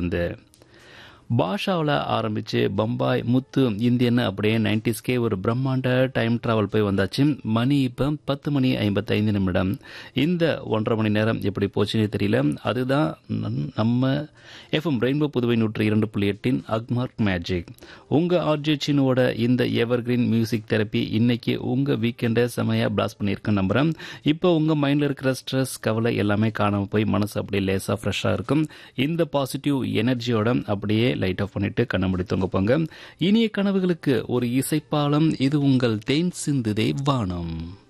இருந்து பாஷாவில் ஆரம்பித்து பம்பாய் முத்து இந்தியன் அப்படியே நைன்டிஸ்கே ஒரு பிரம்மாண்ட டைம் டிராவல் போய் வந்தாச்சு மணி இப்போ பத்து மணி ஐம்பத்தைந்து நிமிடம் இந்த ஒன்றரை மணி நேரம் எப்படி போச்சுன்னு தெரியல அதுதான் நம்- நம்ம எஃப்எம் ரெயின்போ புதுவை நூற்றி இரண்டு புள்ளி எட்டின் அக்மார்க் மேஜிக் உங்கள் ஆர்ஜே சினுவோட இந்த எவர்கிரீன் மியூசிக் தெரப்பி இன்னைக்கு உங்கள் வீக்கெண்டை செமையாக பிளாஸ் பண்ணியிருக்கேன் நம்புகிறேன் இப்போ உங்கள் மைண்டில் இருக்கிற ஸ்ட்ரெஸ் கவலை எல்லாமே காணாமல் போய் மனசு அப்படியே லேசாக ஃப்ரெஷ்ஷாக இருக்கும் இந்த பாசிட்டிவ் எனர்ஜியோட அப்படியே லைட் ஆஃப் பண்ணிட்டு கண்ணை மூடி தூங்க போங்க இனிய கனவுகளுக்கு ஒரு இசைப்பாலம் இது உங்கள் தேன் சிந்துதே வானம்